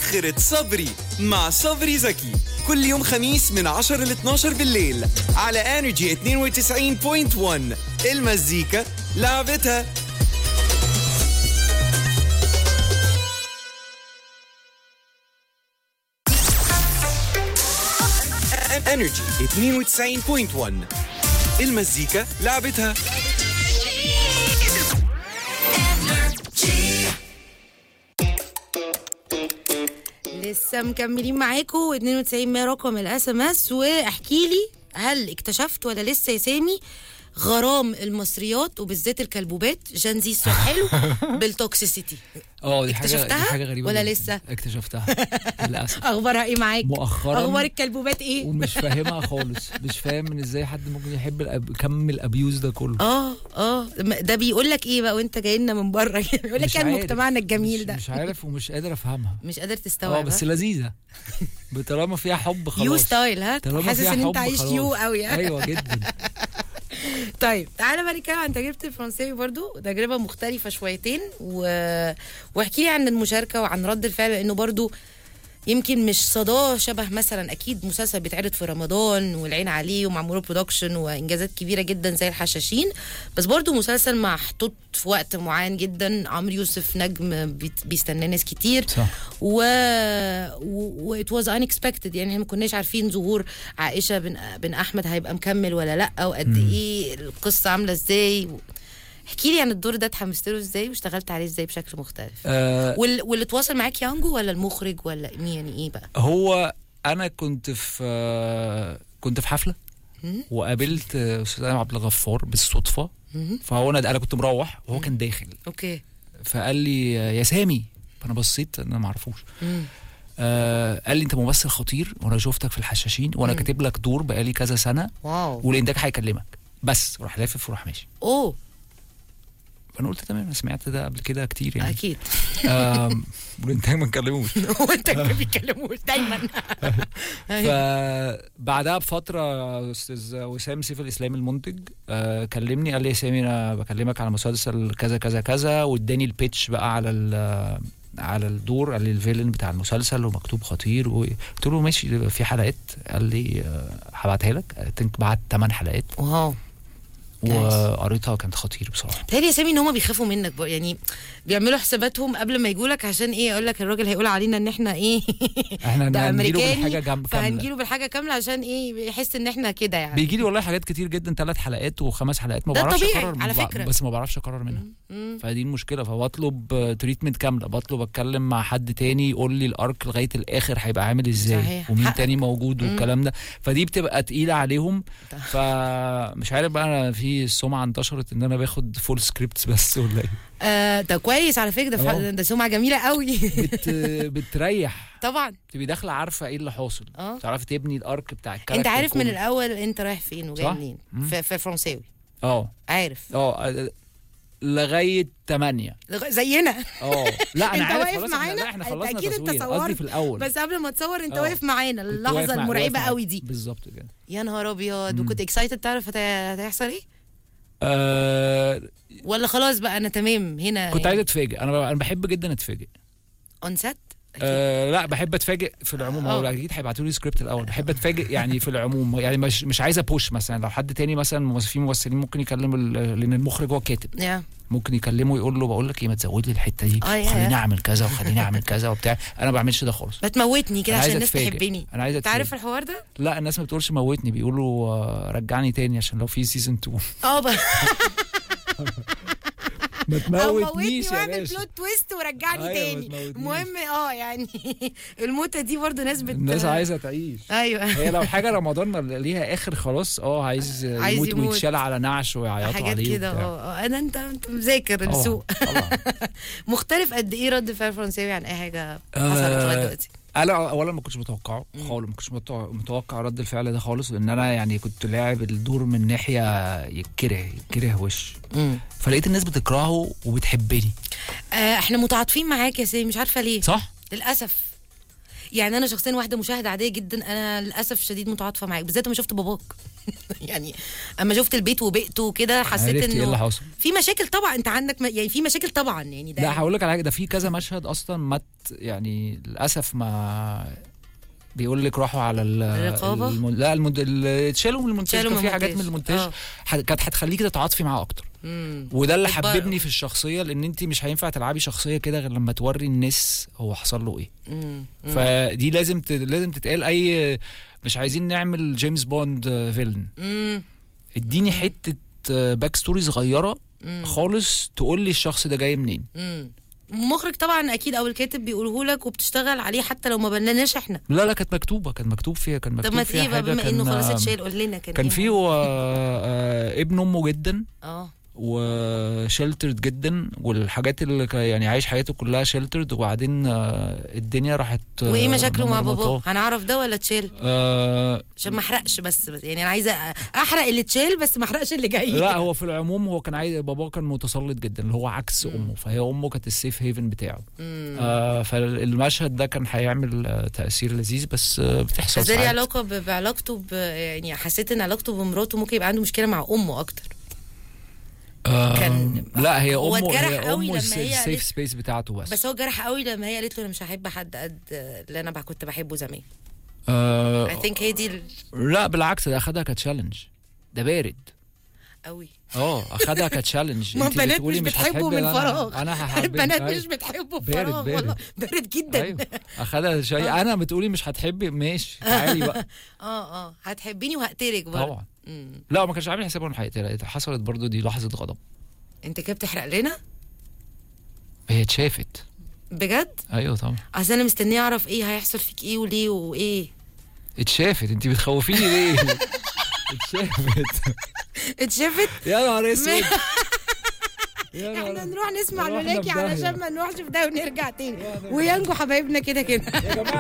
مسخرة صبري مع صبري زكي كل يوم خميس من 10 ل 12 بالليل على انرجي 92.1 المزيكا لعبتها انرجي 92.1 المزيكا لعبتها لسه مكملين معاكم 92 100 رقم الاس ام اس واحكي لي هل اكتشفت ولا لسه يا سامي غرام المصريات وبالذات الكلبوبات جنزيسو حلو بالتوكسيسيتي اه دي حاجه دي اكتشفتها حاجه غريبه ولا جداً. لسه؟ اكتشفتها للاسف اخبارها ايه معاك مؤخراً اخبار الكلبوبات ايه ومش فاهمها خالص مش فاهم من ازاي حد ممكن يحب الأب... كم الابيوز ده كله اه اه م- ده بيقول لك ايه بقى وانت جاي لنا من بره بيقول لك مش كان عارف. مجتمعنا الجميل مش, ده مش عارف ومش قادر افهمها مش قادر اه تستوعب بس ها؟ لذيذه طالما فيها حب خلاص يو ستايل ها طالما حاسس فيها ان انت حب عايش خلاص. يو قوي ها ايوه جدا طيب تعالى بقى نتكلم عن تجربه الفرنساوي برضو تجربه مختلفه شويتين و... واحكي لي عن المشاركه وعن رد الفعل لانه برضو يمكن مش صداه شبه مثلا اكيد مسلسل بيتعرض في رمضان والعين عليه ومعمول له برودكشن وانجازات كبيره جدا زي الحشاشين بس برضو مسلسل محطوط في وقت معين جدا عمرو يوسف نجم بيت- بيستناه ناس كتير صح و و ات واز unexpected يعني احنا ما كناش عارفين ظهور عائشه بن بن احمد هيبقى مكمل ولا لا وقد ايه القصه عامله ازاي احكي لي عن الدور ده اتحمست له ازاي واشتغلت عليه ازاي بشكل مختلف آه وال... واللي اتواصل معاك يانجو ولا المخرج ولا مين يعني ايه بقى هو انا كنت في آه كنت في حفله مم. وقابلت آه، استاذ أيمن عبد الغفار بالصدفه مهم. فهو انا انا كنت مروح وهو كان داخل اوكي فقال لي آه، يا سامي فانا بصيت انا ما اعرفوش مم. آه قال لي انت ممثل خطير وانا شفتك في الحشاشين وانا مم. كاتب لك دور بقالي كذا سنه واو والانتاج هيكلمك بس وراح لافف وراح ماشي اوه فانا قلت تمام انا سمعت ده قبل كده كتير يعني اكيد آم، والانتاج ما اتكلموش هو انت ما بيتكلموش دايما فبعدها بفتره استاذ وسام سيف الاسلام المنتج آه كلمني قال لي يا سامي انا بكلمك على مسلسل كذا كذا كذا واداني البيتش بقى على ال- على الدور قال لي الفيلن بتاع المسلسل ومكتوب خطير وقلت له ماشي في حلقات قال لي آه، هبعتها لك تنك بعت 8 حلقات واو وقريتها كانت خطير بصراحه تهيألي يا سامي ان هم بيخافوا منك بقى يعني بيعملوا حساباتهم قبل ما يجوا لك عشان ايه يقول لك الراجل هيقول علينا ان احنا ايه احنا ده هنجيله امريكاني بالحاجه جنب كامله فهنجيله بالحاجه كامله عشان ايه يحس ان احنا كده يعني بيجي لي والله حاجات كتير جدا ثلاث حلقات وخمس حلقات ما ده بعرفش طبيعي، اقرر على ب- فكرة. بس ما بعرفش اقرر منها مم. فدي المشكله فبطلب تريتمنت كامله بطلب اتكلم مع حد تاني يقول لي الارك لغايه الاخر هيبقى عامل ازاي صحيح. ومين حقك. تاني موجود مم. والكلام ده فدي بتبقى تقيله عليهم ده. فمش عارف بقى انا في السمعه انتشرت ان انا باخد فول سكريبتس بس ولا ايه آه ده كويس على فكره ده, اه. ف... ده سمعه جميله قوي بت... بتريح طبعا تبقي داخله عارفه ايه اللي حاصل اه تعرفي تبني الارك بتاع الكاركتر انت عارف من كله. الاول انت رايح فين وجاي صح؟ منين مم. في, في فرنساوي اه عارف اه لغايه 8 لغ- زينا اه لا انا انت عارف واقف خلاص احنا معانا؟ لا احنا انت خلصنا اكيد انت تصوير قصدي صورت، في الاول بس قبل ما تصور انت اه. واقف معانا كنت واقف اللحظه مع- واقف المرعبه مع- قوي دي بالظبط كده يا نهار ابيض مم. وكنت اكسايتد تعرف هت- هتحصل ايه آه ولا خلاص بقى انا تمام هنا كنت عايز اتفاجئ انا انا بحب جدا اتفاجئ اون سيت آه لا بحب اتفاجئ في العموم هو اه. اكيد هيبعتوا لي سكريبت الاول بحب اتفاجئ يعني في العموم يعني مش مش عايز ابوش مثلا لو حد تاني مثلا ممثل- في ممثلين ممكن يكلم ال- لان المخرج هو كاتب يا ممكن يكلمه يقول له بقول لك ايه ما تزود لي الحته دي اه، يا. خليني اعمل كذا وخليني اعمل كذا وبتاع انا ما بعملش ده خالص ما تموتني كده أنا عشان عايز الناس أتفاجئ. تحبني انا عايز انت اتفاجئ عارف الحوار ده لا الناس ما بتقولش موتني بيقولوا آه، رجعني تاني عشان لو في سيزون 2 اه بقى ما او تموتنيش موتني يا واعمل باشا بلوت تويست ورجعني أيوة، ما تاني تموتنيش. المهم اه يعني الموتة دي برضو ناس بت الناس عايزه تعيش ايوه هي لو حاجه رمضان ما ليها اخر خلاص اه عايز, عايز يموت, يموت. ويتشال على نعش ويعيطوا حاجات عليه كده وبتاع. اه اه انا انت انت مذاكر طبعاً، السوق طبعا مختلف قد ايه رد فعل فرنساوي عن اي حاجه آه، حصلت لغايه دلوقتي انا اولا ما كنتش متوقعه خالص ما كنتش متوقع- متوقع رد الفعل ده خالص لان انا يعني كنت لاعب الدور من ناحيه يتكره يتكره وش فلقيت الناس بتكرهه وبتحبني آه احنا متعاطفين معاك يا سيدي مش عارفه ليه صح للاسف يعني انا شخصيا واحده مشاهده عاديه جدا انا للاسف شديد متعاطفه معاك بالذات لما شفت باباك يعني اما شفت البيت وبيئته وكده حسيت عرفت ايه اللي انه حصل في مشاكل طبعا انت عندك م... يعني في مشاكل طبعا يعني ده لا هقول لك على حاجه ده في كذا مشهد اصلا ما ت- يعني للاسف ما بيقول لك راحوا على ال الرقابة؟ الم... لا المد... ال- اتشالوا من المونتاج اتشالوا كان من في حاجات من المونتاج. المونتاج آه. ح- كانت هتخليكي تتعاطفي معاه اكتر مم. وده اللي البر- حببني في الشخصيه لان انت مش هينفع تلعبي شخصيه كده غير لما توري الناس هو حصل له ايه مم. مم. فدي لازم ت... لازم تتقال اي مش عايزين نعمل جيمس بوند آه، فيلن مم. اديني حته آه، باك ستوري صغيره مم. خالص تقول لي الشخص ده جاي منين مم. المخرج طبعا اكيد او الكاتب بيقوله لك وبتشتغل عليه حتى لو ما بنناش احنا لا لا كانت مكتوبه كان مكتوب فيها كان طب مكتوب ما فيها تيجي بقى حاجه بما انه كان خلاص اتشال قول لنا كان كان إيه في هو؟ آه، آه، ابن امه جدا اه وشيلترد جدا والحاجات اللي كا- يعني عايش حياته كلها شيلترد وبعدين آه، الدنيا راحت آه، وايه مشاكله مع مرمطاه. باباه هنعرف ده ولا اتشال آه عشان ما احرقش بس, بس يعني انا عايزه احرق اللي اتشال بس ما احرقش اللي جاي لا هو في العموم هو كان عايز باباه كان متسلط جدا اللي هو عكس امه فهي امه كانت السيف هيفن بتاعه مم. آه فالمشهد ده كان هيعمل آه، تاثير لذيذ بس آه بتحصل بس ده ليه ساعات. علاقه ب- بعلاقته ب يعني حسيت ان علاقته بمراته ممكن يبقى عنده مشكله مع امه اكتر آه كان- لا هي هو امه اتجرح هي قوي امه لما الس- هي السيف قالت- سبيس بتاعته بس, بس هو جرح قوي لما هي قالت له انا مش هحب حد قد اللي انا بقى كنت بحبه زمان آه اي ثينك هي دي ال- لا بالعكس ده اخدها كتشالنج ده بارد قوي اه اخدها كتشالنج ما انت البنات بتقولي مش بتحبه هتحبي من أنا- فراغ انا هحبك البنات أيوة. مش بتحبه بارد- بفراغ بارد. والله بارد جدا ايوه اخدها شيء انا بتقولي مش هتحبي ماشي تعالي بقى اه اه هتحبيني وهقتلك برضه طبعا مم. لا ما كانش عامل حسابه انه هيقتلها حصلت برضو دي لحظه غضب انت كده بتحرق لنا هي اتشافت بجد ايوه طبعا اصل انا مستنيه اعرف ايه هيحصل فيك ايه وليه وايه اتشافت انت بتخوفيني ليه اتشافت اتشافت يا نهار اسود يا احنا نهار نروح نسمع رحنا لولاكي في داهية. علشان ما نروحش في ده ونرجع تاني وينجو حبايبنا كده كده